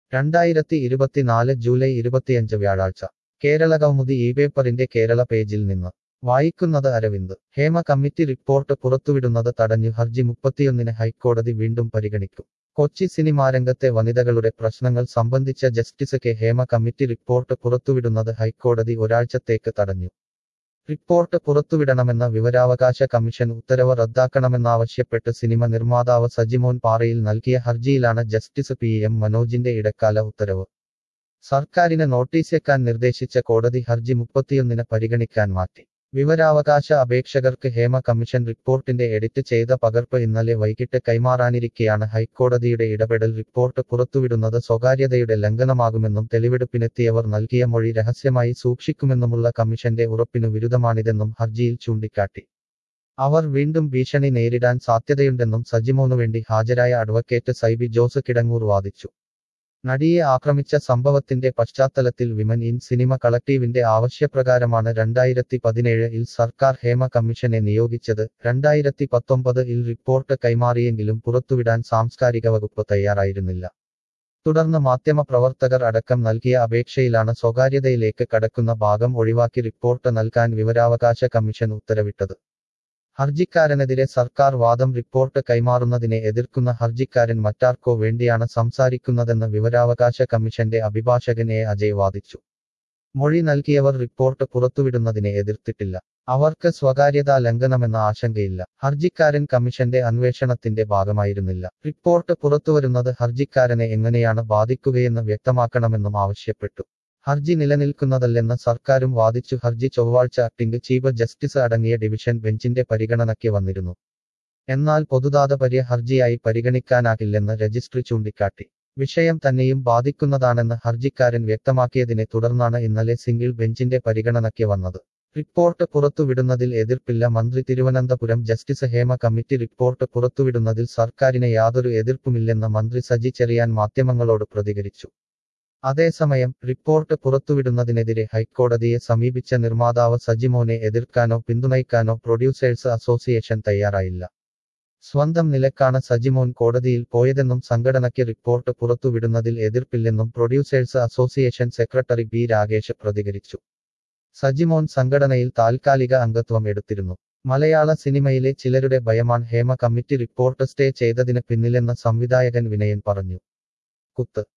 രണ്ടായിരത്തി ഇരുപത്തിനാല് ജൂലൈ ഇരുപത്തിയഞ്ച് വ്യാഴാഴ്ച കേരള കൗമുദി ഈ പേപ്പറിന്റെ കേരള പേജിൽ നിന്ന് വായിക്കുന്നത് അരവിന്ദ് ഹേമ കമ്മിറ്റി റിപ്പോർട്ട് പുറത്തുവിടുന്നത് തടഞ്ഞു ഹർജി മുപ്പത്തിയൊന്നിന് ഹൈക്കോടതി വീണ്ടും പരിഗണിക്കും കൊച്ചി സിനിമാരംഗത്തെ വനിതകളുടെ പ്രശ്നങ്ങൾ സംബന്ധിച്ച justice K Hema committee report പുറത്തുവിടുന്നത് ഹൈക്കോടതി ഒരാഴ്ചത്തേക്ക് തടഞ്ഞു റിപ്പോർട്ട് പുറത്തുവിടണമെന്ന വിവരാവകാശ കമ്മീഷൻ ഉത്തരവ് റദ്ദാക്കണമെന്നാവശ്യപ്പെട്ട് സിനിമ നിർമ്മാതാവ് സജിമോൻ പാറയിൽ നൽകിയ ഹർജിയിലാണ് ജസ്റ്റിസ് പി എം മനോജിന്റെ ഇടക്കാല ഉത്തരവ് സർക്കാരിന് നോട്ടീസെക്കാൻ നിർദ്ദേശിച്ച കോടതി ഹർജി മുപ്പത്തിയൊന്നിന് പരിഗണിക്കാൻ മാറ്റി വിവരാവകാശ അപേക്ഷകർക്ക് ഹേമ കമ്മീഷൻ റിപ്പോർട്ടിന്റെ എഡിറ്റ് ചെയ്ത പകർപ്പ് ഇന്നലെ വൈകിട്ട് കൈമാറാനിരിക്കെയാണ് ഹൈക്കോടതിയുടെ ഇടപെടൽ റിപ്പോർട്ട് പുറത്തുവിടുന്നത് സ്വകാര്യതയുടെ ലംഘനമാകുമെന്നും തെളിവെടുപ്പിനെത്തിയവർ നൽകിയ മൊഴി രഹസ്യമായി സൂക്ഷിക്കുമെന്നുമുള്ള കമ്മീഷന്റെ ഉറപ്പിനു വിരുദ്ധമാണിതെന്നും ഹർജിയിൽ ചൂണ്ടിക്കാട്ടി അവർ വീണ്ടും ഭീഷണി നേരിടാൻ സാധ്യതയുണ്ടെന്നും സജിമോനുവേണ്ടി ഹാജരായ അഡ്വക്കേറ്റ് സൈബി ജോസ് കിടങ്ങൂർ വാദിച്ചു നടിയെ ആക്രമിച്ച സംഭവത്തിന്റെ പശ്ചാത്തലത്തിൽ വിമൻ ഇൻ സിനിമ കളക്ടീവിന്റെ ആവശ്യപ്രകാരമാണ് രണ്ടായിരത്തി പതിനേഴ് ഇൽ സർക്കാർ ഹേമ കമ്മീഷനെ നിയോഗിച്ചത് രണ്ടായിരത്തി പത്തൊമ്പത് ഇൽ റിപ്പോർട്ട് കൈമാറിയെങ്കിലും പുറത്തുവിടാൻ സാംസ്കാരിക വകുപ്പ് തയ്യാറായിരുന്നില്ല തുടർന്ന് മാധ്യമപ്രവർത്തകർ അടക്കം നൽകിയ അപേക്ഷയിലാണ് സ്വകാര്യതയിലേക്ക് കടക്കുന്ന ഭാഗം ഒഴിവാക്കി റിപ്പോർട്ട് നൽകാൻ വിവരാവകാശ കമ്മീഷൻ ഉത്തരവിട്ടത് ഹർജിക്കാരനെതിരെ സർക്കാർ വാദം റിപ്പോർട്ട് കൈമാറുന്നതിനെ എതിർക്കുന്ന ഹർജിക്കാരൻ മറ്റാർക്കോ വേണ്ടിയാണ് സംസാരിക്കുന്നതെന്ന് വിവരാവകാശ കമ്മീഷന്റെ അഭിഭാഷകൻ എ അജയ് വാദിച്ചു മൊഴി നൽകിയവർ റിപ്പോർട്ട് പുറത്തുവിടുന്നതിനെ എതിർത്തിട്ടില്ല അവർക്ക് സ്വകാര്യതാ ലംഘനമെന്ന ആശങ്കയില്ല ഹർജിക്കാരൻ കമ്മീഷന്റെ അന്വേഷണത്തിന്റെ ഭാഗമായിരുന്നില്ല റിപ്പോർട്ട് പുറത്തുവരുന്നത് ഹർജിക്കാരനെ എങ്ങനെയാണ് ബാധിക്കുകയെന്ന് വ്യക്തമാക്കണമെന്നും ആവശ്യപ്പെട്ടു ഹർജി നിലനിൽക്കുന്നതല്ലെന്ന് സർക്കാരും വാദിച്ചു ഹർജി ചൊവ്വാഴ്ച ആക്ടിംഗ് ചീഫ് ജസ്റ്റിസ് അടങ്ങിയ ഡിവിഷൻ ബെഞ്ചിന്റെ പരിഗണനയ്ക്ക് വന്നിരുന്നു എന്നാൽ പൊതുതാതപര്യ ഹർജിയായി പരിഗണിക്കാനാകില്ലെന്ന് രജിസ്ട്രി ചൂണ്ടിക്കാട്ടി വിഷയം തന്നെയും ബാധിക്കുന്നതാണെന്ന് ഹർജിക്കാരൻ വ്യക്തമാക്കിയതിനെ തുടർന്നാണ് ഇന്നലെ സിംഗിൾ ബെഞ്ചിന്റെ പരിഗണനയ്ക്ക് വന്നത് റിപ്പോർട്ട് പുറത്തുവിടുന്നതിൽ എതിർപ്പില്ല മന്ത്രി Thiruvananthapuram justice Hema committee report പുറത്തുവിടുന്നതിൽ സർക്കാരിന് യാതൊരു എതിർപ്പുമില്ലെന്ന് മന്ത്രി സജി ചെറിയാൻ മാധ്യമങ്ങളോട് പ്രതികരിച്ചു അതേസമയം റിപ്പോർട്ട് പുറത്തുവിടുന്നതിനെതിരെ ഹൈക്കോടതിയെ സമീപിച്ച നിർമ്മാതാവ് സജിമോനെ എതിർക്കാനോ പിന്തുണയ്ക്കാനോ പ്രൊഡ്യൂസേഴ്സ് അസോസിയേഷൻ തയ്യാറായില്ല സ്വന്തം നിലക്കാണ് സജിമോൻ കോടതിയിൽ പോയതെന്നും സംഘടനയ്ക്ക് റിപ്പോർട്ട് പുറത്തുവിടുന്നതിൽ എതിർപ്പില്ലെന്നും producers association secretary B Rakesh പ്രതികരിച്ചു സജിമോൻ സംഘടനയിൽ താൽക്കാലിക അംഗത്വം എടുത്തിരുന്നു മലയാള സിനിമയിലെ ചിലരുടെ ഭയമാണ് ഹേമ കമ്മിറ്റി റിപ്പോർട്ട് സ്റ്റേ ചെയ്തതിന് പിന്നിലെന്ന് സംവിധായകൻ വിനയൻ പറഞ്ഞു കുത്ത്